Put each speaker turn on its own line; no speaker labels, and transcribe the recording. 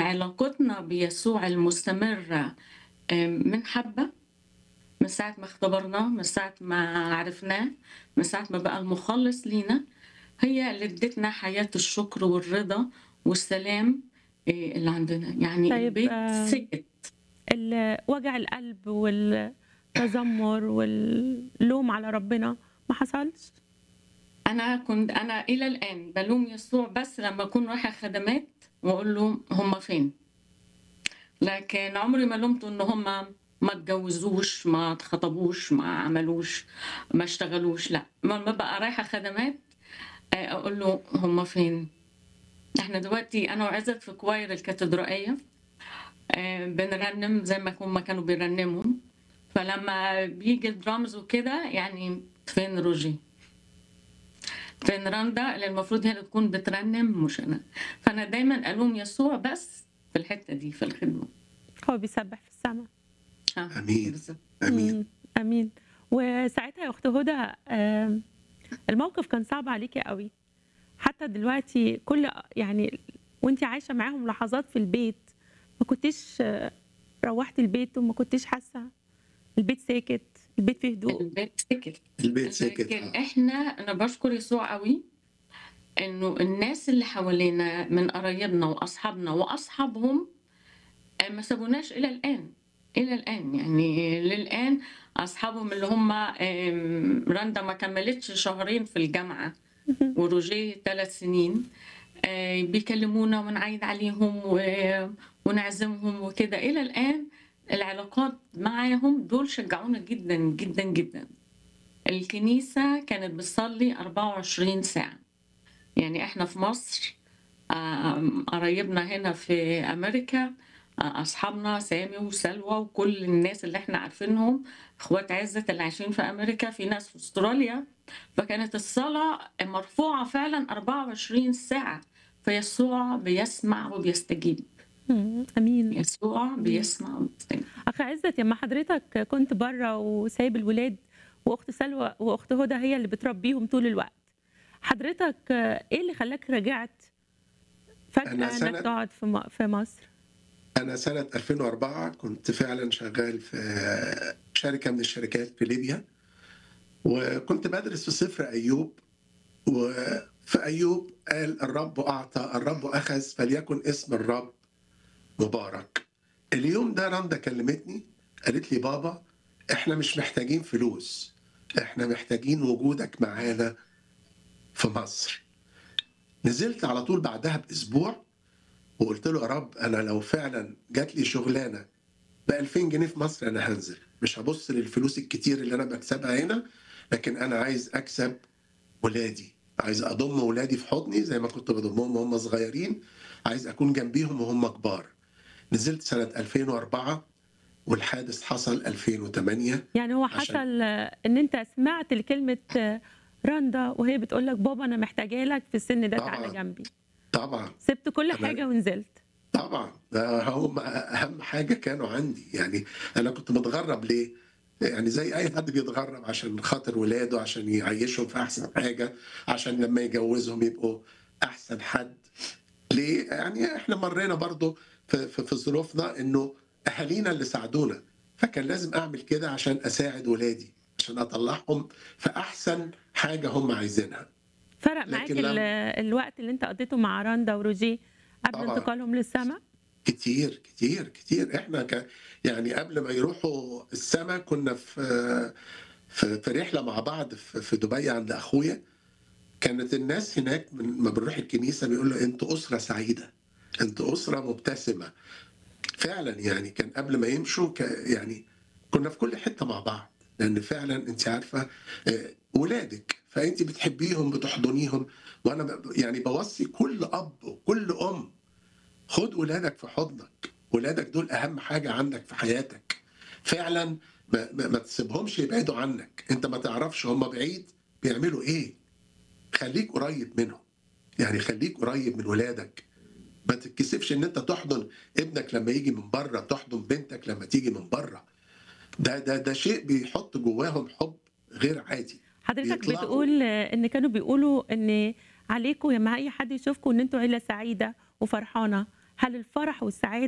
علاقتنا بيسوع المستمرة آم، من حبة من ساعة ما اختبرناه من ساعة ما عرفناه من ساعة ما بقى المخلص لينا هي اللي ادتنا حياة الشكر والرضا والسلام إيه، اللي عندنا يعني
طيب،
البيت
آه،
سكت
ال- وجع القلب والتذمر واللوم على ربنا ما حصلش
انا كنت انا الى الان بلوم يسوع بس لما اكون رايحه خدمات واقول له هم فين لكن عمري ما لومته ان هم ما اتجوزوش ما اتخطبوش ما عملوش ما اشتغلوش لا لما بقى رايحه خدمات آه، اقول له هم فين احنا دلوقتي انا وعزت في كواير الكاتدرائيه آه، بنرنم زي ما هم كانوا بيرنموا فلما بيجي الدرامز وكده يعني فين روجي فين رندا اللي المفروض هي اللي تكون بترنم مش انا فانا دايما الوم يسوع بس في الحته دي في الخدمه
هو بيسبح في السماء
آه،
أمين.
بالظبط.
امين
مم. امين وساعتها يا اخت هدى آم، الموقف كان صعب عليكي قوي حتى دلوقتي كل يعني وانت عايشه معاهم لحظات في البيت ما كنتيش آه، روحتي البيت وما كنتيش حاسه البيت ساكت البيت فيه هدوء
البيت سكت
البيت ساكت
لكن
آه.
احنا انا بشكر يسوع قوي انه الناس اللي حوالينا من قرايبنا واصحابنا واصحابهم آه، ما سابوناش الى الان الى الان يعني للان اصحابهم اللي هم آم، رندا ما كملتش شهرين في الجامعه وروجيه ثلاث سنين آه، بيكلمونا ونعيد عليهم و- ونعزمهم وكده الى الان العلاقات معاهم دول شجعونا جدا جدا جدا الكنيسة كانت بتصلي 24 ساعة يعني احنا في مصر آم، قرايبنا هنا في أمريكا آه، أصحابنا سامي وسلوى وكل الناس اللي احنا عارفينهم اخوات عزت اللي عايشين في أمريكا في ناس في أستراليا فكانت الصلاة مرفوعة فعلا 24 ساعة فيسوع بيسمع وبيستجيب
مم. امين
يسوع بيسمع وبيستجيب
اخ عزت لما حضرتك كنت بره وسايب الولاد واخت سلوى واخت هدى هي اللي بتربيهم طول الوقت حضرتك آه، ايه اللي خلاك رجعت فجاه
أنا
انك
سنة-
تقعد في م- في مصر
أنا سنة 2004 كنت فعلا شغال في شركة من الشركات في ليبيا وكنت بدرس في سفر أيوب وفي أيوب قال الرب أعطى الرب أخذ فليكن اسم الرب مبارك اليوم ده رندا كلمتني قالت لي بابا احنا مش محتاجين فلوس احنا محتاجين وجودك معانا في مصر نزلت على طول بعدها باسبوع وقلت له يا رب انا لو فعلا جات لي شغلانه ب 2000 جنيه في مصر انا هنزل مش هبص للفلوس الكتير اللي انا بكسبها هنا لكن انا عايز اكسب ولادي عايز اضم ولادي في حضني زي ما كنت بضمهم وهم صغيرين عايز اكون جنبيهم وهم كبار نزلت سنه 2004 والحادث حصل 2008
يعني هو
عشان-
حصل آه، ان انت سمعت لكلمه آه، رندا وهي بتقول لك بابا انا محتاجه لك في السن ده تعالى
طبعاً.
جنبي
طبعا
سبت كل
أنا-
حاجه ونزلت
طبعا ده هم اهم حاجه كانوا عندي يعني انا كنت متغرب ليه؟ يعني زي اي حد بيتغرب عشان خاطر ولاده عشان يعيشهم في احسن حاجه عشان لما يجوزهم يبقوا احسن حد ليه؟ يعني احنا مرينا برضو في, في, في ظروفنا انه اهالينا اللي ساعدونا فكان لازم اعمل كده عشان اساعد ولادي عشان اطلعهم في احسن حاجه هم عايزينها
فرق معاك
لكن لم-
ال- الوقت اللي انت قضيته مع رندا وروجي قبل
طبعاً.
انتقالهم للسماء
كتير كتير كتير احنا ك... يعني قبل ما يروحوا السما كنا في في, في رحله مع بعض في, في دبي عند اخويا كانت الناس هناك من ما بنروح الكنيسه بيقولوا انتوا اسره سعيده انتوا اسره مبتسمه فعلا يعني كان قبل ما يمشوا ك... يعني كنا في كل حته مع بعض لان فعلا انت عارفه آه، ولادك فانت بتحبيهم بتحضنيهم وانا ب... يعني بوصي كل اب وكل ام خد ولادك في حضنك ولادك دول اهم حاجه عندك في حياتك فعلا ما, ما, ما تسيبهمش يبعدوا عنك انت ما تعرفش هم بعيد بيعملوا ايه خليك قريب منهم يعني خليك قريب من ولادك ما تتكسفش ان انت تحضن ابنك لما يجي من بره تحضن بنتك لما تيجي من بره ده ده ده شيء بيحط جواهم حب غير عادي
حضرتك
بيطلعوا-
بتقول آه، ان كانوا بيقولوا ان عليكم لما اي حد يشوفكم ان انتوا عيله سعيده وفرحانه هل الفرح والسعادة